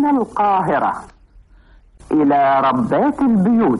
من القاهرة إلى ربات البيوت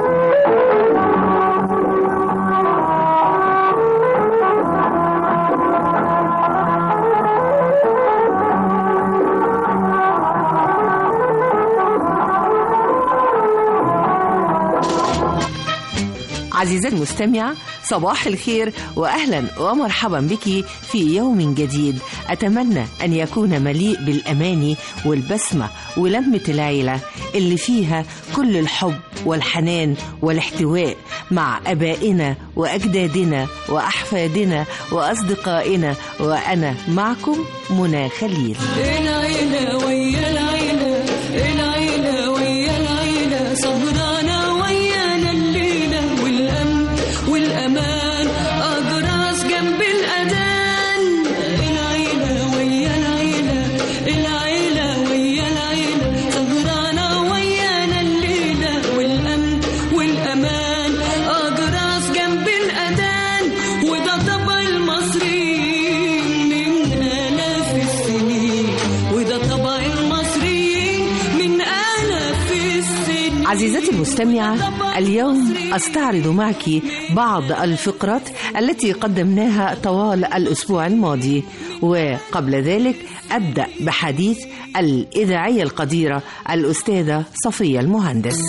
عزيزتي المستمعة صباح الخير وأهلا ومرحبا بك في يوم جديد أتمنى أن يكون مليء بالأماني والبسمة ولمة العيلة اللي فيها كل الحب والحنان والاحتواء مع أبائنا وأجدادنا وأحفادنا وأصدقائنا وأنا معكم منى خليل العيلة ويا العيلة العيلة ويا العيلة سهرانة ويانا الليلة والأمن والأمان أجراس جنب الأذان العيلة ويا العيلة العيلة ويا العيلة سهرانة ويانا الليلة والأمن والأمان أجراس جنب الأذان وده طبع المصريين من آلاف السنين وده طبع المصريين من آلاف السنين عزيزتي المستمعة اليوم أستعرض معك بعض الفقرات التي قدمناها طوال الأسبوع الماضي وقبل ذلك أبدأ بحديث الإذاعية القديرة الأستاذة صفية المهندس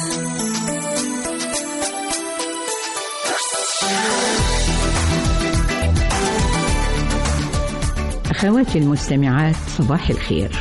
أخواتي المستمعات صباح الخير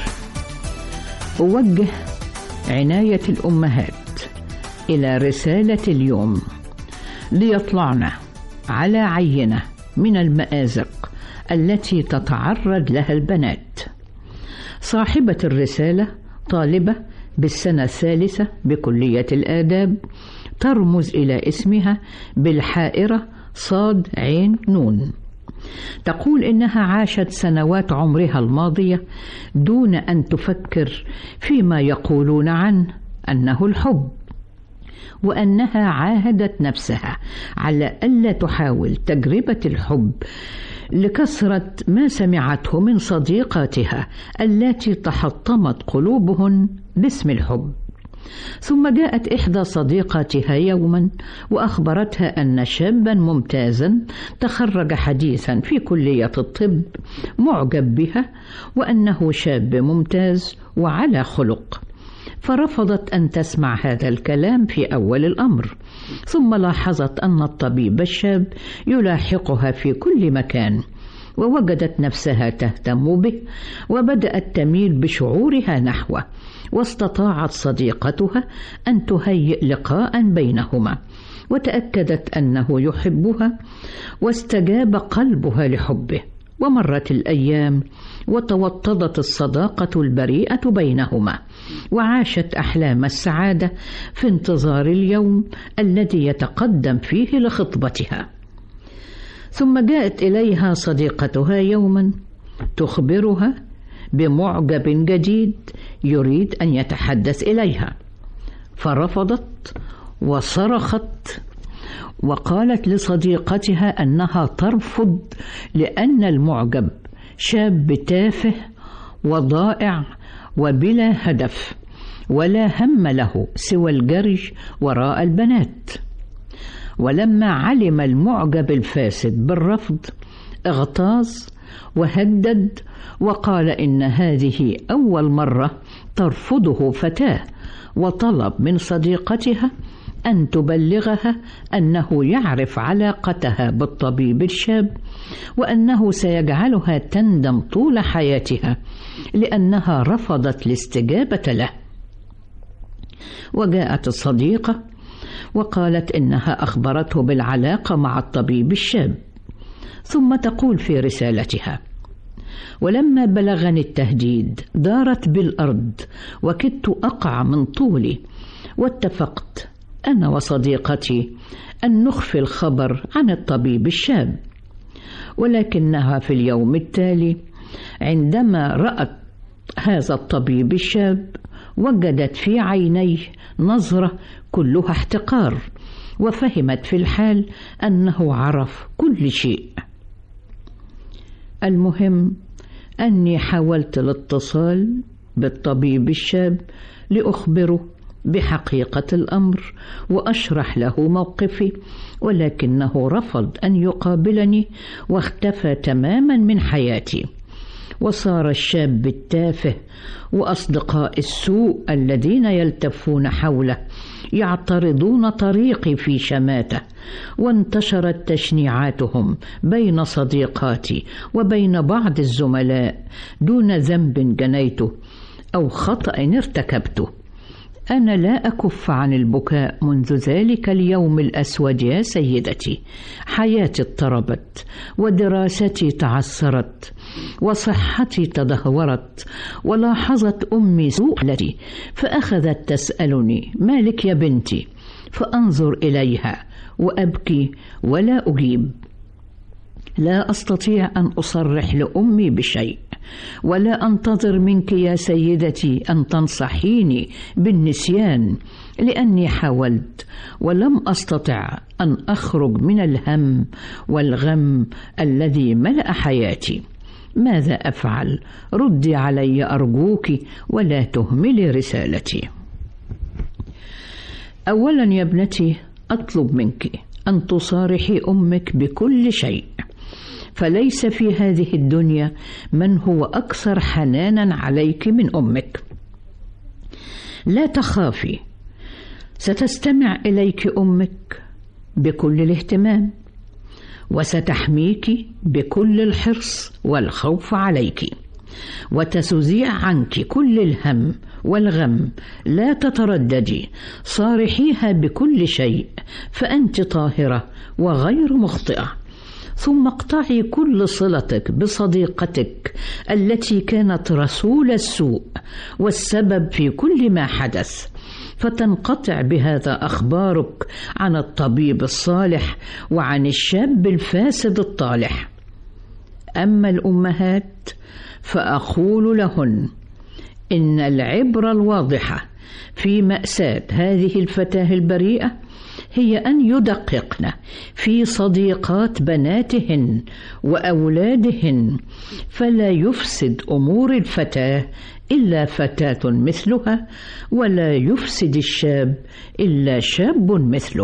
أوجه عناية الأمهات إلى رسالة اليوم ليطلعن على عينة من المآزق التي تتعرض لها البنات صاحبة الرسالة طالبة بالسنة الثالثة بكلية الآداب ترمز إلى اسمها بالحائرة صاد عين نون تقول انها عاشت سنوات عمرها الماضيه دون ان تفكر فيما يقولون عنه انه الحب وانها عاهدت نفسها على الا تحاول تجربه الحب لكثره ما سمعته من صديقاتها التي تحطمت قلوبهن باسم الحب ثم جاءت إحدى صديقاتها يوما وأخبرتها أن شابا ممتازا تخرج حديثا في كلية الطب معجب بها وأنه شاب ممتاز وعلى خلق فرفضت أن تسمع هذا الكلام في أول الأمر ثم لاحظت أن الطبيب الشاب يلاحقها في كل مكان ووجدت نفسها تهتم به وبدأت تميل بشعورها نحوه واستطاعت صديقتها أن تهيئ لقاء بينهما وتأكدت أنه يحبها واستجاب قلبها لحبه ومرت الأيام وتوطدت الصداقة البريئة بينهما وعاشت أحلام السعادة في انتظار اليوم الذي يتقدم فيه لخطبتها ثم جاءت إليها صديقتها يوما تخبرها بمعجب جديد يريد ان يتحدث اليها فرفضت وصرخت وقالت لصديقتها انها ترفض لان المعجب شاب تافه وضائع وبلا هدف ولا هم له سوى الجري وراء البنات ولما علم المعجب الفاسد بالرفض اغتاظ وهدد وقال ان هذه اول مره ترفضه فتاه وطلب من صديقتها ان تبلغها انه يعرف علاقتها بالطبيب الشاب وانه سيجعلها تندم طول حياتها لانها رفضت الاستجابه له وجاءت الصديقه وقالت انها اخبرته بالعلاقه مع الطبيب الشاب ثم تقول في رسالتها ولما بلغني التهديد دارت بالارض وكدت اقع من طولي واتفقت انا وصديقتي ان نخفي الخبر عن الطبيب الشاب ولكنها في اليوم التالي عندما رات هذا الطبيب الشاب وجدت في عينيه نظره كلها احتقار وفهمت في الحال انه عرف كل شيء المهم اني حاولت الاتصال بالطبيب الشاب لأخبره بحقيقة الأمر وأشرح له موقفي ولكنه رفض أن يقابلني واختفى تماما من حياتي وصار الشاب التافه واصدقاء السوء الذين يلتفون حوله يعترضون طريقي في شماته وانتشرت تشنيعاتهم بين صديقاتي وبين بعض الزملاء دون ذنب جنيته او خطا ارتكبته أنا لا أكف عن البكاء منذ ذلك اليوم الأسود يا سيدتي حياتي اضطربت ودراستي تعثرت وصحتي تدهورت ولاحظت أمي سؤلتي فأخذت تسألني مالك يا بنتي فأنظر إليها وأبكي ولا أجيب لا استطيع ان اصرح لامي بشيء ولا انتظر منك يا سيدتي ان تنصحيني بالنسيان لاني حاولت ولم استطع ان اخرج من الهم والغم الذي ملا حياتي ماذا افعل ردي علي ارجوك ولا تهملي رسالتي اولا يا ابنتي اطلب منك ان تصارحي امك بكل شيء فليس في هذه الدنيا من هو اكثر حنانا عليك من امك لا تخافي ستستمع اليك امك بكل الاهتمام وستحميك بكل الحرص والخوف عليك وتسزيع عنك كل الهم والغم لا تترددي صارحيها بكل شيء فانت طاهره وغير مخطئه ثم اقطعي كل صلتك بصديقتك التي كانت رسول السوء والسبب في كل ما حدث فتنقطع بهذا اخبارك عن الطبيب الصالح وعن الشاب الفاسد الطالح اما الامهات فاقول لهن ان العبره الواضحه في ماساه هذه الفتاه البريئه هي ان يدققن في صديقات بناتهن واولادهن فلا يفسد امور الفتاه الا فتاه مثلها ولا يفسد الشاب الا شاب مثله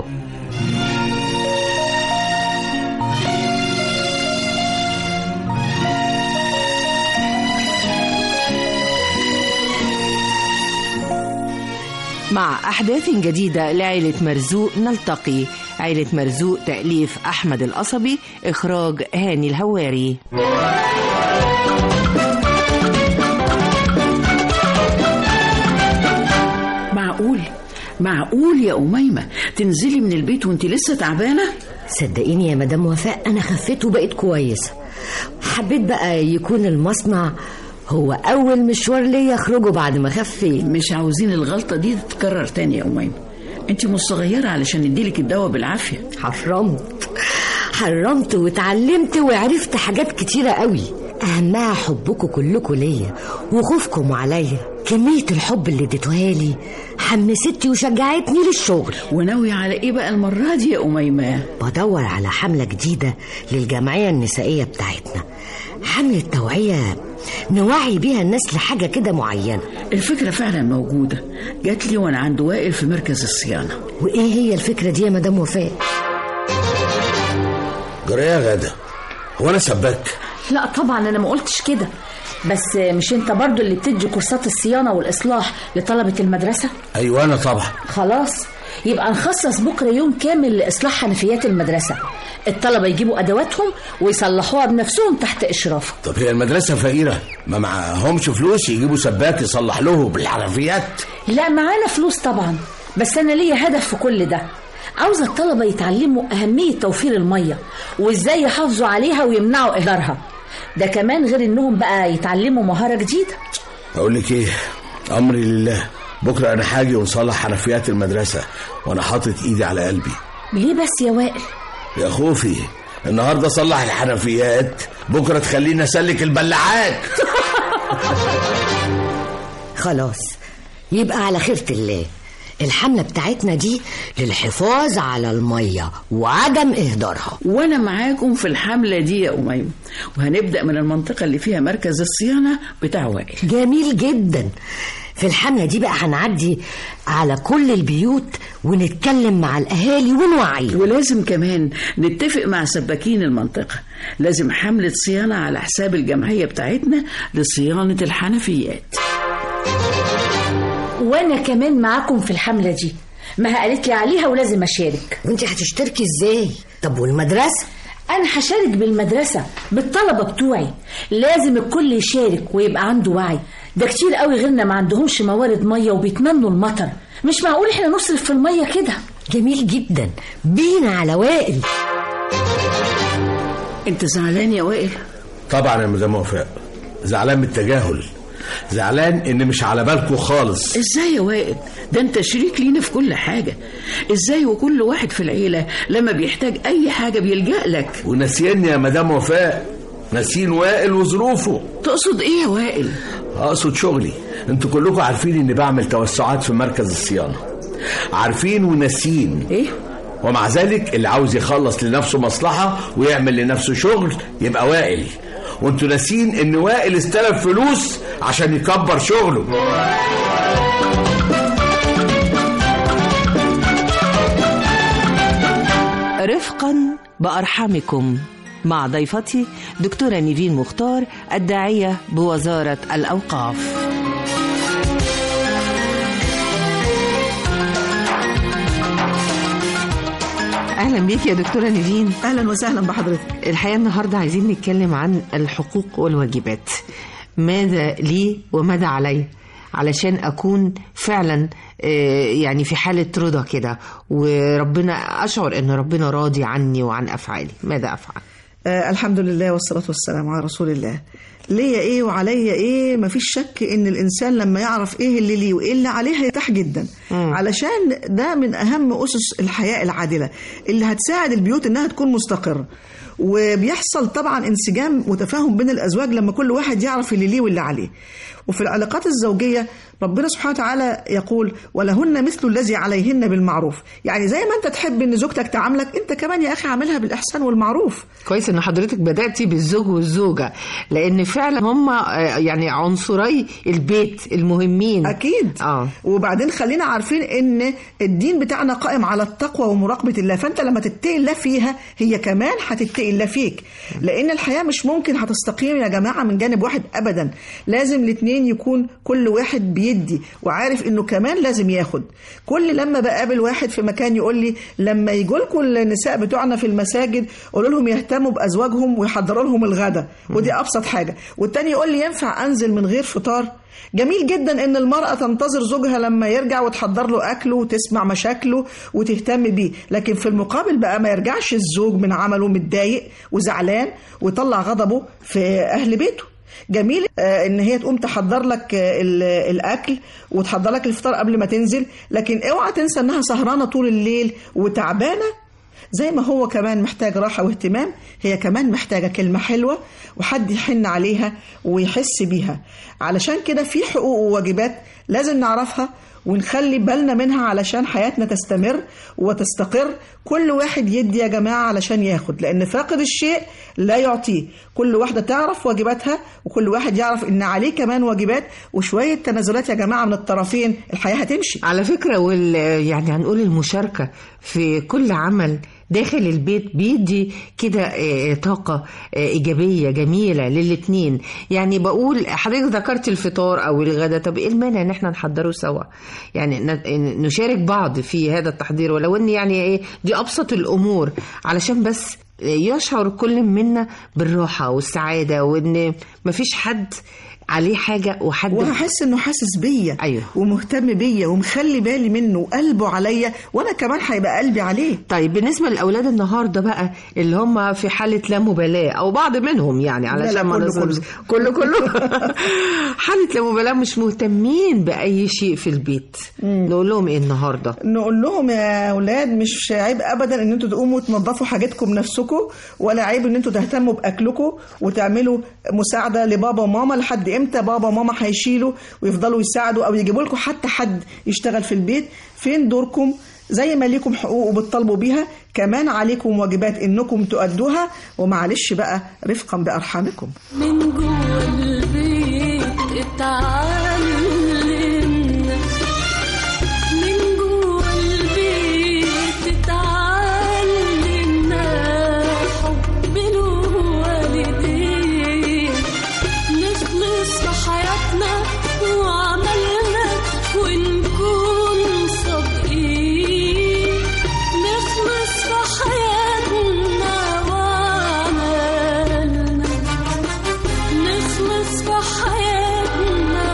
مع أحداث جديدة لعيلة مرزوق نلتقي عيلة مرزوق تأليف أحمد القصبي إخراج هاني الهواري معقول معقول يا أميمة تنزلي من البيت وانت لسه تعبانة صدقيني يا مدام وفاء انا خفيت وبقيت كويسه حبيت بقى يكون المصنع هو اول مشوار ليا اخرجه بعد ما خفيت مش عاوزين الغلطة دي تتكرر تاني يا أميمة انت مش صغيرة علشان نديلك الدواء بالعافية حرمت حرمت واتعلمت وعرفت حاجات كتيرة قوي أهمها حبكم كلكم ليا وخوفكم عليا كمية الحب اللي اديتوها لي حمستني وشجعتني للشغل وناوية على ايه بقى المرة دي يا أميمة بدور على حملة جديدة للجمعية النسائية بتاعتنا حملة توعية نوعي بيها الناس لحاجة كده معينة الفكرة فعلا موجودة جات لي وانا عند وائل في مركز الصيانة وإيه هي الفكرة دي يا مدام وفاء؟ جرى يا غادة هو انا سباك لا طبعا انا ما قلتش كده بس مش انت برضو اللي بتدي كورسات الصيانة والإصلاح لطلبة المدرسة ايوه انا طبعا خلاص يبقى نخصص بكرة يوم كامل لإصلاح حنفيات المدرسة الطلبة يجيبوا أدواتهم ويصلحوها بنفسهم تحت إشرافك طب هي المدرسة فقيرة ما معهمش فلوس يجيبوا سباك يصلح له بالحرفيات لا معانا فلوس طبعا بس أنا ليا هدف في كل ده عاوزة الطلبة يتعلموا أهمية توفير المية وإزاي يحافظوا عليها ويمنعوا إهدارها ده كمان غير إنهم بقى يتعلموا مهارة جديدة اقول لك ايه امري لله بكره انا حاجي ونصلح حنفيات المدرسة وانا حاطط ايدي على قلبي ليه بس يا وائل يا خوفي النهارده اصلح الحنفيات بكره تخليني اسلك البلاعات خلاص يبقى على خيرة الله الحملة بتاعتنا دي للحفاظ على المية وعدم إهدارها وانا معاكم في الحمله دي يا اميمه وهنبدا من المنطقه اللي فيها مركز الصيانه بتاع وائل جميل جدا في الحملة دي بقى هنعدي على كل البيوت ونتكلم مع الأهالي ونوعيهم ولازم كمان نتفق مع سباكين المنطقه لازم حمله صيانه على حساب الجمعيه بتاعتنا لصيانه الحنفيات وانا كمان معاكم في الحمله دي ما قالت لي عليها ولازم اشارك وانت هتشتركي ازاي طب والمدرسة انا هشارك بالمدرسه بالطلبه بتوعي لازم الكل يشارك ويبقى عنده وعي ده كتير قوي غيرنا ما عندهمش موارد ميه وبيتمنوا المطر مش معقول احنا نصرف في الميه كده جميل جدا بينا على وائل انت زعلان يا وائل طبعا يا مدام وفاء زعلان من التجاهل زعلان ان مش على بالكم خالص ازاي يا وائل ده انت شريك لينا في كل حاجه ازاي وكل واحد في العيله لما بيحتاج اي حاجه بيلجأ لك وناسيني يا مدام وفاء ناسين وائل وظروفه تقصد ايه يا وائل اقصد شغلي انتوا كلكم عارفين اني بعمل توسعات في مركز الصيانه عارفين وناسين ايه ومع ذلك اللي عاوز يخلص لنفسه مصلحه ويعمل لنفسه شغل يبقى وائل وانتوا ناسين ان وائل استلف فلوس عشان يكبر شغله رفقا بأرحامكم مع ضيفتي دكتورة نيفين مختار الداعية بوزارة الأوقاف أهلا بيك يا دكتورة نيفين اهلا وسهلا بحضرتك الحقيقة النهاردة عايزين نتكلم عن الحقوق والواجبات ماذا لي وماذا علي علشان أكون فعلا آه، يعني في حالة رضا كده وربنا أشعر أن ربنا راضي عني وعن أفعالي ماذا أفعل آه الحمد لله والصلاة والسلام على رسول الله ليا ايه وعليا ايه مفيش شك ان الانسان لما يعرف ايه اللي ليه وايه اللي عليه هيرتاح جدا مم. علشان ده من اهم اسس الحياة العادلة اللي هتساعد البيوت انها تكون مستقرة وبيحصل طبعا انسجام وتفاهم بين الازواج لما كل واحد يعرف اللي ليه واللي عليه وفي العلاقات الزوجية ربنا سبحانه وتعالى يقول ولهن مثل الذي عليهن بالمعروف يعني زي ما انت تحب ان زوجتك تعاملك انت كمان يا اخي عاملها بالاحسان والمعروف كويس ان حضرتك بدأتي بالزوج والزوجة لان فعلا هم يعني عنصري البيت المهمين اكيد اه وبعدين خلينا عارفين ان الدين بتاعنا قائم على التقوى ومراقبه الله فانت لما تتقي الله فيها هي كمان هتتقي الله فيك لان الحياه مش ممكن هتستقيم يا جماعه من جانب واحد ابدا لازم الاثنين يكون كل واحد بيدي وعارف انه كمان لازم ياخد كل لما بقابل واحد في مكان يقول لي لما يجوا لكم النساء بتوعنا في المساجد قولوا لهم يهتموا بازواجهم ويحضروا لهم الغداء ودي ابسط حاجه والتاني يقول لي ينفع انزل من غير فطار جميل جدا ان المرأة تنتظر زوجها لما يرجع وتحضر له اكله وتسمع مشاكله وتهتم بيه لكن في المقابل بقى ما يرجعش الزوج من عمله متضايق وزعلان ويطلع غضبه في اهل بيته جميل آه، ان هي تقوم تحضر لك آه، ال- الاكل وتحضر لك الفطار قبل ما تنزل لكن اوعى تنسى انها سهرانه طول الليل وتعبانه زي ما هو كمان محتاج راحة واهتمام هي كمان محتاجة كلمة حلوة وحد يحن عليها ويحس بيها علشان كده في حقوق وواجبات لازم نعرفها ونخلي بالنا منها علشان حياتنا تستمر وتستقر كل واحد يدي يا جماعة علشان ياخد لأن فاقد الشيء لا يعطيه كل واحدة تعرف واجباتها وكل واحد يعرف إن عليه كمان واجبات وشوية تنازلات يا جماعة من الطرفين الحياة هتمشي على فكرة وال يعني هنقول المشاركة في كل عمل داخل البيت بيدي كده آه، طاقة آه، إيجابية جميلة للاتنين يعني بقول حضرتك ذكرت الفطار أو الغداء طب إيه المانع إن إحنا نحضره سوا يعني ن- نشارك بعض في هذا التحضير ولو إن يعني إيه دي أبسط الأمور علشان بس يشعر كل منا بالراحة والسعادة وإن مفيش حد عليه حاجة وحد وهحس انه حاسس بيا أيوه. ومهتم بيا ومخلي بالي منه وقلبه عليا وانا كمان هيبقى قلبي عليه طيب بالنسبة للأولاد النهاردة بقى اللي هم في حالة لا مبالاة أو بعض منهم يعني علشان لا، ما كله- نظلمش كله كله حالة لا مبالاة مش مهتمين بأي شيء في البيت نقول لهم إيه النهاردة نقول لهم يا اولاد مش عيب ابدا ان انتوا تقوموا تنظفوا حاجتكم نفسكم ولا عيب ان انتوا تهتموا باكلكم وتعملوا مساعده لبابا وماما لحد وامتى بابا وماما هيشيلوا ويفضلوا يساعدوا او يجيبوا لكم حتى حد يشتغل في البيت فين دوركم زي ما ليكم حقوق وبتطالبوا بيها كمان عليكم واجبات انكم تؤدوها ومعلش بقى رفقا بارحامكم من جوه البيت اتعلمنا من جوه البيت اتعلمنا حب الوالدين نخلص في حياتنا وعملنا ونكون صادقين نخلص في حياتنا وعملنا نخلص في حياتنا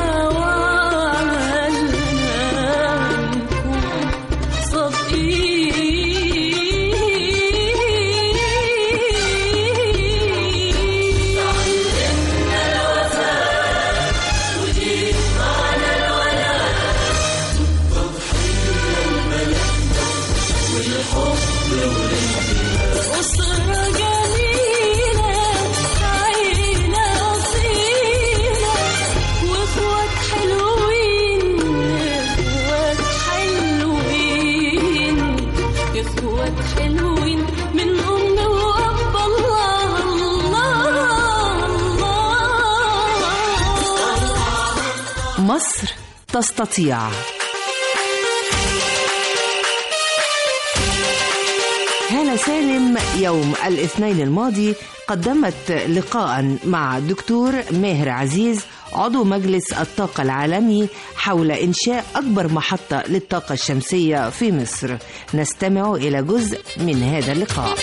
وعملنا نكون صادقين علمنا الوفاء وجيب معنا الولاء تضحية وبلدنا والحب والانتماء أسرة جميلة عيلة أصيلة وإخوات حلوين إخوات حلوين إخوات حلوين من أم وأب الله الله الله مصر تستطيع هالة سالم يوم الاثنين الماضي قدمت لقاء مع دكتور ماهر عزيز عضو مجلس الطاقة العالمي حول إنشاء أكبر محطة للطاقة الشمسية في مصر نستمع إلى جزء من هذا اللقاء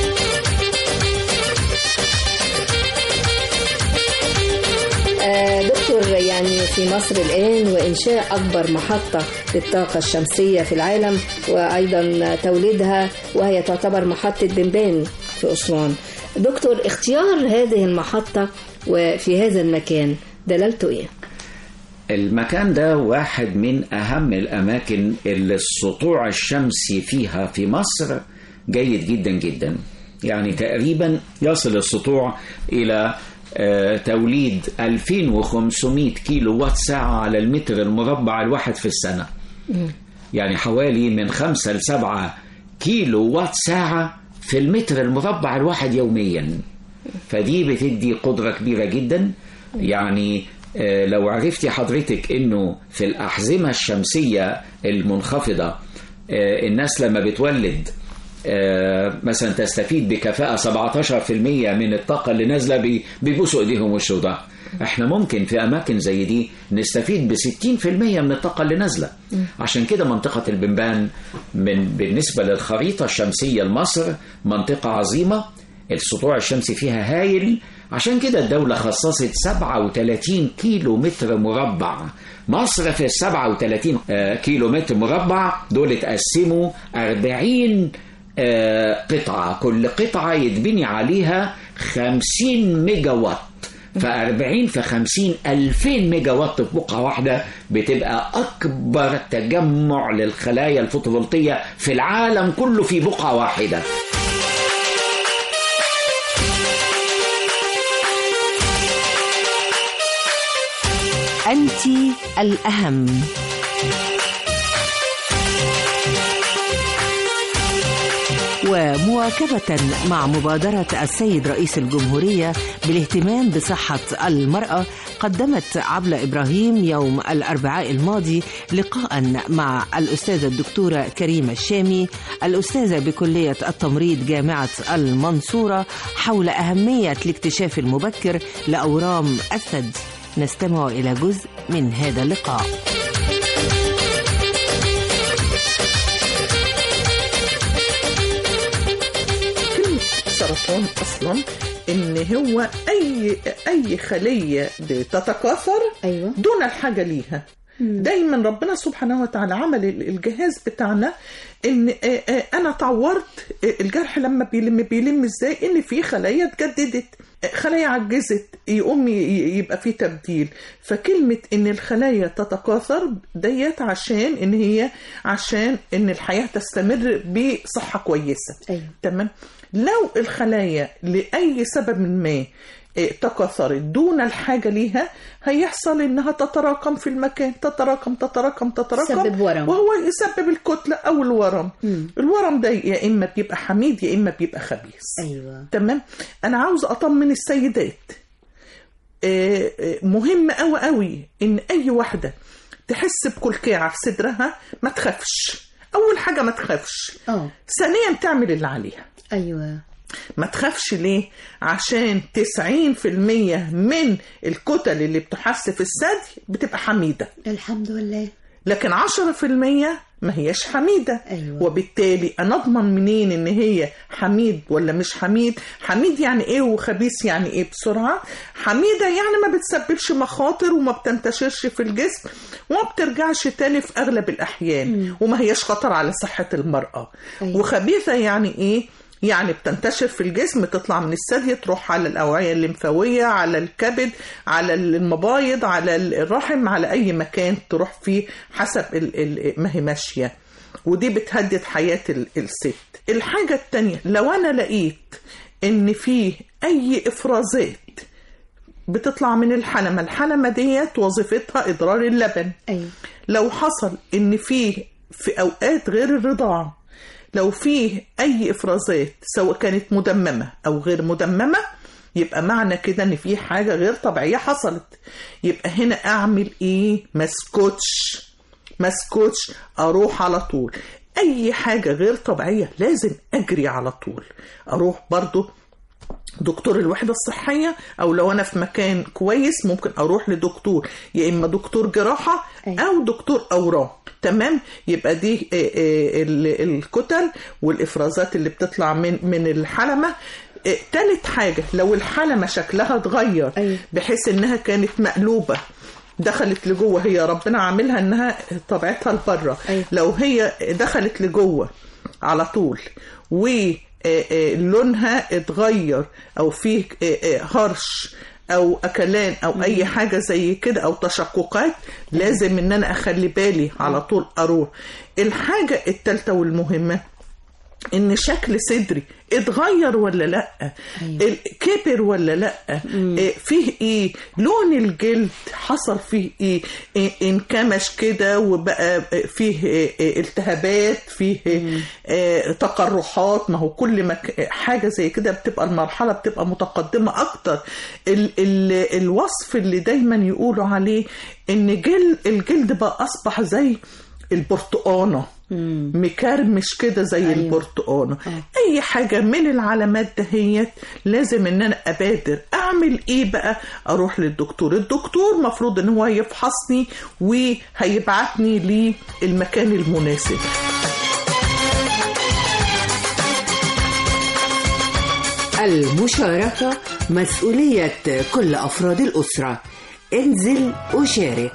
آه، دكتور يعني في مصر الآن وإنشاء أكبر محطة للطاقة الشمسية في العالم وأيضا توليدها وهي تعتبر محطة بنبان في أسوان دكتور اختيار هذه المحطة وفي هذا المكان دلالته إيه؟ المكان ده واحد من أهم الأماكن اللي السطوع الشمسي فيها في مصر جيد جدا جدا يعني تقريبا يصل السطوع إلى آه، توليد 2500 كيلو وات ساعة على المتر المربع الواحد في السنة يعني حوالي من 5 ل 7 كيلو وات ساعة في المتر المربع الواحد يوميا فدي بتدي قدرة كبيرة جدا يعني آه، لو عرفتي حضرتك انه في الأحزمة الشمسية المنخفضة آه، الناس لما بتولد آه، مثلا تستفيد بكفاءة 17% من الطاقة اللي نازلة بي- بيبوسوا ايديهم وشوا ده احنا ممكن في اماكن زي دي نستفيد ب 60% من الطاقة اللي نازلة عشان كده منطقة البنبان من بالنسبة للخريطة الشمسية لمصر منطقة عظيمة السطوع الشمسي فيها هايل عشان كده الدولة خصصت 37 كيلو متر مربع مصر في ال 37 آه، كيلو متر مربع دول اتقسموا 40 آه، قطعة كل قطعة يتبني عليها 50 ميجا وات ف40 في 50 2000 ميجا وات في بقعة واحدة بتبقى أكبر تجمع للخلايا الفوتوفولتية في العالم كله في بقعة واحدة أنت الأهم ومواكبة مع مبادرة السيد رئيس الجمهورية بالاهتمام بصحة المرأة قدمت عبلة إبراهيم يوم الأربعاء الماضي لقاء مع الأستاذة الدكتورة كريمة الشامي الأستاذة بكلية التمريض جامعة المنصورة حول أهمية الاكتشاف المبكر لأورام الثدي نستمع إلى جزء من هذا اللقاء السرطان اصلا ان هو اي اي خليه بتتكاثر أيوة. دون الحاجه ليها دايما ربنا سبحانه وتعالى عمل ال- الجهاز بتاعنا ان آه، آه، انا تعورت آه، الجرح لما بيلم بيلم ازاي ان في خلايا اتجددت آه، خلايا عجزت يقوم ي- ي- يبقى في تبديل فكلمة ان الخلايا تتكاثر ديت عشان ان هي عشان ان الحياة تستمر بصحة كويسة أيوة. تمام لو الخلايا لأي سبب ما آه، تكاثرت دون الحاجة ليها هيحصل إنها تتراكم في المكان تتراكم تتراكم تتراكم تسبب ورم. وهو يسبب الكتلة أو الورم الورم ده يا إما بيبقى حميد يا إما بيبقى خبيث ايوه تمام أنا عاوز أطمن السيدات آه، آه، مهم قوي قوي ان اي واحده تحس بكلكعه في صدرها ما تخافش اول حاجه ما تخافش اه ثانيا تعمل اللي عليها ايوه ما تخافش ليه عشان 90% من الكتل اللي بتحس في الثدي بتبقى حميده الحمد لله لكن 10% ما هياش حميدة أيوة. وبالتالي أنا أضمن منين إن هي حميد ولا مش حميد حميد يعني إيه وخبيث يعني إيه بسرعة حميدة يعني ما بتسببش مخاطر وما بتنتشرش في الجسم وما بترجعش تاني في أغلب الأحيان وما هياش خطر على صحة المرأة أيوة. وخبيثة يعني إيه يعني بتنتشر في الجسم تطلع من الثدي تروح على الأوعية الليمفاوية على الكبد على المبايض على الرحم على أي مكان تروح فيه حسب ال- ال- ما هي ماشية ودي بتهدد حياة ال- الست الحاجة التانية لو أنا لقيت إن في أي إفرازات بتطلع من الحلمة الحلمة ديت وظيفتها إضرار اللبن ايوه لو حصل ان في في اوقات غير الرضاعه لو في اي افرازات سواء كانت مدممه او غير مدممه يبقى معنى كده ان في حاجه غير طبيعيه حصلت يبقى هنا اعمل ايه مسكوتش مسكوتش اروح على طول اي حاجه غير طبيعيه لازم اجري على طول اروح برضو دكتور الوحدة الصحية أو لو أنا في مكان كويس ممكن أروح لدكتور يا إما دكتور جراحة أو دكتور أورام تمام يبقى دي آه، آه، ال- الكتل والإفرازات اللي بتطلع من من الحلمة آه، تالت حاجة لو الحلمة شكلها اتغير بحيث إنها كانت مقلوبة دخلت لجوه هي ربنا عاملها انها طبيعتها لبره لو هي دخلت لجوه على طول و آه، آه، لونها اتغير او فيه آه، آه، هرش او اكلان او اي حاجه زي كده او تشققات لازم ان انا اخلي بالي على طول اروح الحاجه الثالثه والمهمه ان شكل صدري اتغير ولا لا ال- كبر ولا لا إيه فيه ايه لون الجلد حصل فيه ايه إيه انكمش كده وبقى فيه إيه إيه التهابات فيه إيه تقرحات ما هو كل ما ك- حاجه زي كده بتبقى المرحله بتبقى متقدمه اكتر ال ال الوصف اللي دايما يقولوا عليه ان جل الجلد بقى اصبح زي البرتقانه مكرمش كده زي أيوة. البرتقانه اي حاجه من العلامات دهيت لازم ان انا ابادر اعمل ايه بقى اروح للدكتور الدكتور مفروض ان هو يفحصني وهيبعتني للمكان المناسب المشاركة مسؤولية كل أفراد الأسرة انزل وشارك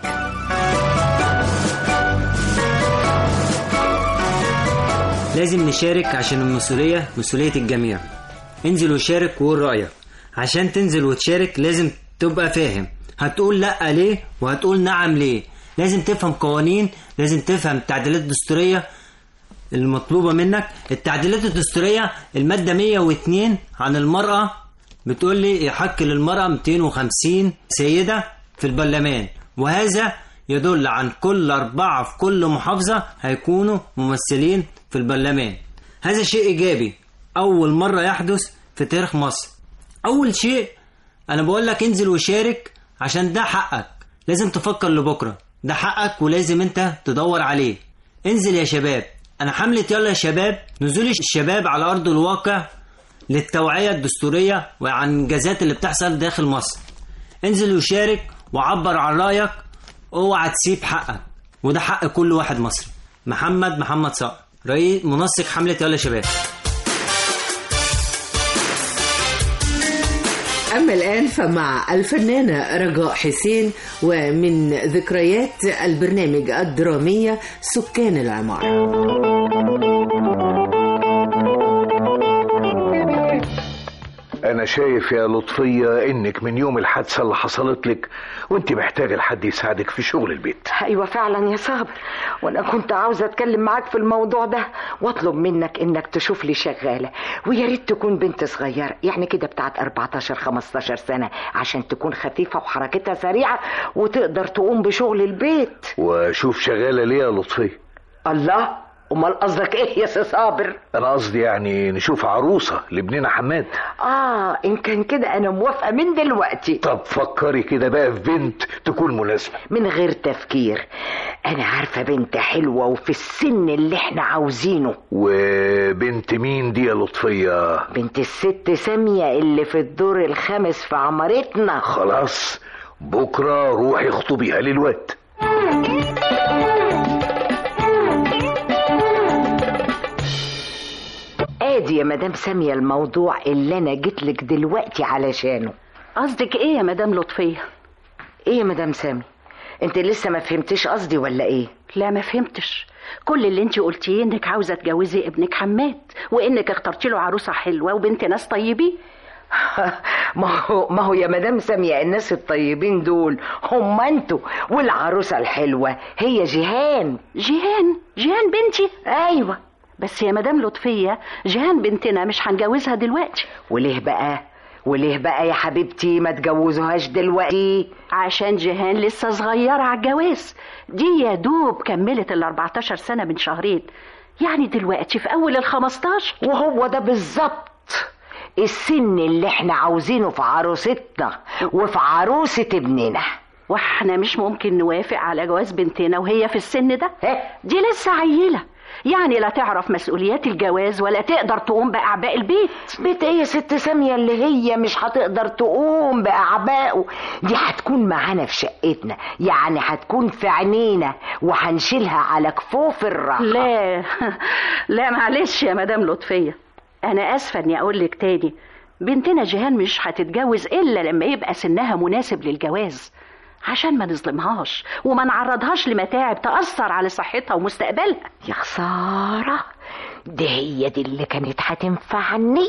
لازم نشارك عشان المسؤولية مسؤولية الجميع انزل وشارك وقول رأيك عشان تنزل وتشارك لازم تبقى فاهم هتقول لأ ليه وهتقول نعم ليه لازم تفهم قوانين لازم تفهم التعديلات الدستورية المطلوبة منك التعديلات الدستورية المادة 102 عن المرأة بتقول لي يحق للمرأة 250 سيدة في البرلمان وهذا يدل عن كل أربعة في كل محافظة هيكونوا ممثلين في البرلمان هذا شيء إيجابي أول مرة يحدث في تاريخ مصر أول شيء أنا بقول لك انزل وشارك عشان ده حقك لازم تفكر لبكرة ده حقك ولازم أنت تدور عليه انزل يا شباب أنا حملة يلا يا شباب نزول الشباب على أرض الواقع للتوعية الدستورية وعن الإنجازات اللي بتحصل داخل مصر انزل وشارك وعبر عن رأيك اوعى تسيب حقك وده حق كل واحد مصري محمد محمد صقر رئيس منسق حملة يلا يا شباب أما الآن فمع الفنانة رجاء حسين ومن ذكريات البرنامج الدرامية سكان العمارة انا شايف يا لطفية انك من يوم الحادثة اللي حصلت لك وانت محتاجة لحد يساعدك في شغل البيت ايوه فعلا يا صابر وانا كنت عاوزه اتكلم معاك في الموضوع ده واطلب منك انك تشوف لي شغاله ويا ريت تكون بنت صغيره يعني كده بتاعت 14 15 سنه عشان تكون خفيفه وحركتها سريعه وتقدر تقوم بشغل البيت وشوف شغالة ليه يا لطفية الله امال قصدك ايه يا سي صابر انا قصدي يعني نشوف عروسة لابننا حماد اه ان كان كده انا موافقه من دلوقتي طب فكري كده بقى في بنت تكون مناسبة من غير تفكير انا عارفه بنت حلوه وفي السن اللي احنا عاوزينه وبنت مين دي يا لطفية بنت الست ساميه اللي في الدور الخامس في عمارتنا خلاص بكرة روحي اخطبيها للواد ادي يا مدام ساميه الموضوع اللي انا جيت لك دلوقتي علشانه قصدك ايه يا مدام لطفيه ايه يا مدام سامي انت لسه ما فهمتيش قصدي ولا ايه لا ما فهمتش كل اللي انت قلتيه انك عاوزه تجوزي ابنك حماد وانك اخترتي له عروسه حلوه وبنت ناس طيبين ما هو ما هو يا مدام ساميه الناس الطيبين دول هم انتوا والعروسه الحلوه هي جيهان جيهان جيهان بنتي ايوه بس يا مدام لطفيه جيهان بنتنا مش هنجوزها دلوقتي وليه بقى وليه بقى يا حبيبتي ما تجوزوهاش دلوقتي عشان جيهان لسه صغيرة على الجواز دي يا دوب كملت ال 14 سنة من شهرين يعني دلوقتي في أول ال 15 وهو ده بالظبط السن اللي احنا عاوزينه في عروستنا وفي عروسة ابننا واحنا مش ممكن نوافق على جواز بنتنا وهي في السن ده دي لسه عيلة يعني لا تعرف مسؤوليات الجواز ولا تقدر تقوم بأعباء البيت بيت ايه يا ست سامية اللي هي مش هتقدر تقوم بأعبائه دي هتكون معانا في شقتنا يعني هتكون في عينينا وهنشيلها على كفوف الراحة لا لا معلش يا مدام لطفية أنا آسفة إني أقول لك تاني بنتنا جيهان مش هتتجوز إلا لما يبقى سنها مناسب للجواز عشان ما نظلمهاش وما نعرضهاش لمتاعب تأثر على صحتها ومستقبلها يا خسارة دي هي دي اللي كانت هتنفعني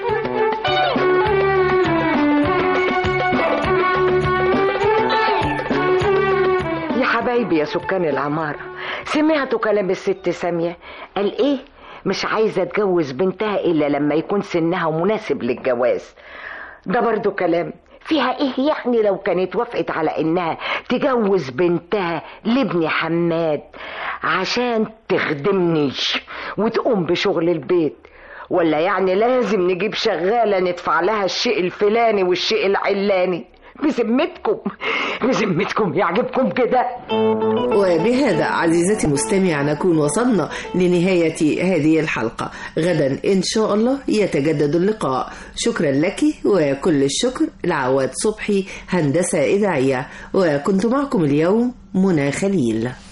يا حبايبي يا سكان العمارة سمعتوا كلام الست سامية قال ايه مش عايزة تجوز بنتها إلا لما يكون سنها مناسب للجواز ده برضو كلام فيها ايه يعني لو كانت وافقت على انها تجوز بنتها لابن حماد عشان تخدمني وتقوم بشغل البيت ولا يعني لازم نجيب شغالة ندفع لها الشيء الفلاني والشيء العلاني بذمتكم بذمتكم يعجبكم كده وبهذا عزيزتي المستمع نكون وصلنا لنهاية هذه الحلقة غدا إن شاء الله يتجدد اللقاء شكرا لك وكل الشكر لعواد صبحي هندسة إذاعية وكنت معكم اليوم منى خليل